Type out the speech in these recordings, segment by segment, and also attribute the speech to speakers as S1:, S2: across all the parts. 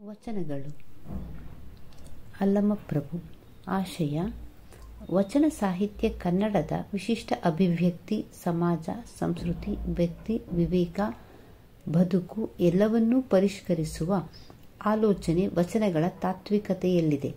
S1: ವಚನಗಳು ಅಲ್ಲಮಪ್ರಭು ಆಶಯ ವಚನ ಸಾಹಿತ್ಯ ಕನ್ನಡದ ವಿಶಿಷ್ಟ ಅಭಿವ್ಯಕ್ತಿ ಸಮಾಜ ಸಂಸ್ಕೃತಿ ವ್ಯಕ್ತಿ ವಿವೇಕ ಬದುಕು ಎಲ್ಲವನ್ನೂ ಪರಿಷ್ಕರಿಸುವ ಆಲೋಚನೆ ವಚನಗಳ ತಾತ್ವಿಕತೆಯಲ್ಲಿದೆ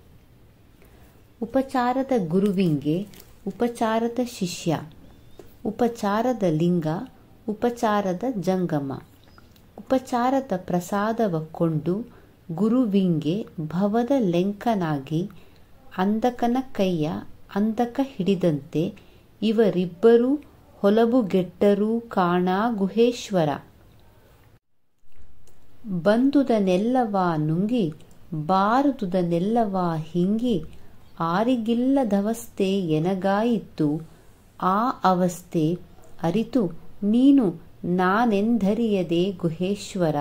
S1: ಉಪಚಾರದ ಗುರುವಿಂಗೆ ಉಪಚಾರದ ಶಿಷ್ಯ ಉಪಚಾರದ ಲಿಂಗ ಉಪಚಾರದ ಜಂಗಮ ಉಪಚಾರದ ಪ್ರಸಾದವ ಕೊಂಡು ಗುರುವಿಂಗೆ ಭವದ ಲೆಂಕನಾಗಿ ಅಂದಕನ ಕೈಯ ಅಂದಕ ಹಿಡಿದಂತೆ ಇವರಿಬ್ಬರೂ ಹೊಲಬುಗೆಟ್ಟರೂ ಕಾಣ ಗುಹೇಶ್ವರ ಬಂದುದನೆಲ್ಲವಾ ನುಂಗಿ ಬಾರದುದನೆಲ್ಲವಾ ಹಿಂಗಿ ಆರಿಗಿಲ್ಲದವಸ್ಥೆ ಎನಗಾಯಿತ್ತು ಆ ಅವಸ್ಥೆ ಅರಿತು ನೀನು ನಾನೆಂದರಿಯದೆ ಗುಹೇಶ್ವರ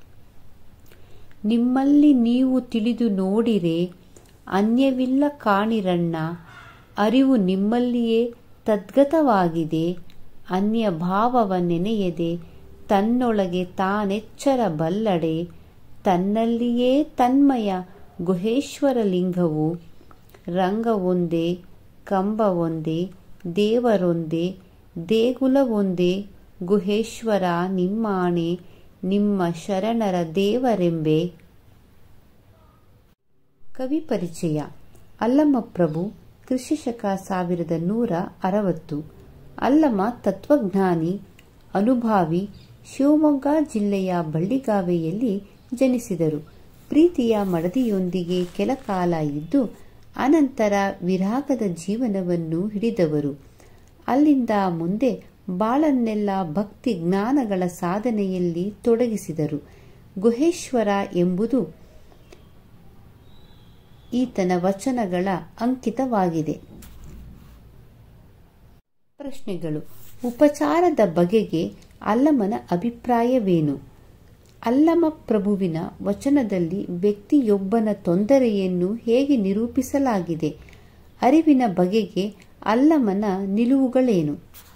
S1: ನಿಮ್ಮಲ್ಲಿ ನೀವು ತಿಳಿದು ನೋಡಿರೆ ಅನ್ಯವಿಲ್ಲ ಕಾಣಿರಣ್ಣ ಅರಿವು ನಿಮ್ಮಲ್ಲಿಯೇ ತದ್ಗತವಾಗಿದೆ ಅನ್ಯ ಭಾವವ ನೆನೆಯದೆ ತನ್ನೊಳಗೆ ತಾನೆಚ್ಚರ ಬಲ್ಲಡೆ ತನ್ನಲ್ಲಿಯೇ ತನ್ಮಯ ಗುಹೇಶ್ವರ ಲಿಂಗವು ರಂಗವೊಂದೇ ಕಂಬವೊಂದೇ ದೇವರೊಂದೇ ದೇಗುಲವೊಂದೇ ಗುಹೇಶ್ವರ ನಿಮ್ಮಾಣೆ ನಿಮ್ಮ ಶರಣರ ದೇವರೆಂಬೆ ಕವಿ ಪರಿಚಯ ಅಲ್ಲಮಪ್ರಭು ಕ್ರಿಶಕ ಸಾವಿರದ ನೂರ ಅರವತ್ತು ಅಲ್ಲಮ ತತ್ವಜ್ಞಾನಿ ಅನುಭಾವಿ ಶಿವಮೊಗ್ಗ ಜಿಲ್ಲೆಯ ಬಳ್ಳಿಗಾವೆಯಲ್ಲಿ ಜನಿಸಿದರು ಪ್ರೀತಿಯ ಮಡದಿಯೊಂದಿಗೆ ಕೆಲಕಾಲ ಇದ್ದು ಅನಂತರ ವಿರಾಗದ ಜೀವನವನ್ನು ಹಿಡಿದವರು ಅಲ್ಲಿಂದ ಮುಂದೆ ಬಾಳನ್ನೆಲ್ಲ ಭಕ್ತಿ ಜ್ಞಾನಗಳ ಸಾಧನೆಯಲ್ಲಿ ತೊಡಗಿಸಿದರು ಗುಹೇಶ್ವರ ಎಂಬುದು ಈತನ ವಚನಗಳ ಅಂಕಿತವಾಗಿದೆ ಪ್ರಶ್ನೆಗಳು ಉಪಚಾರದ ಬಗೆಗೆ ಅಲ್ಲಮನ ಅಭಿಪ್ರಾಯವೇನು ಅಲ್ಲಮ ಪ್ರಭುವಿನ ವಚನದಲ್ಲಿ ವ್ಯಕ್ತಿಯೊಬ್ಬನ ತೊಂದರೆಯನ್ನು ಹೇಗೆ ನಿರೂಪಿಸಲಾಗಿದೆ ಅರಿವಿನ ಬಗೆಗೆ ಅಲ್ಲಮನ ನಿಲುವುಗಳೇನು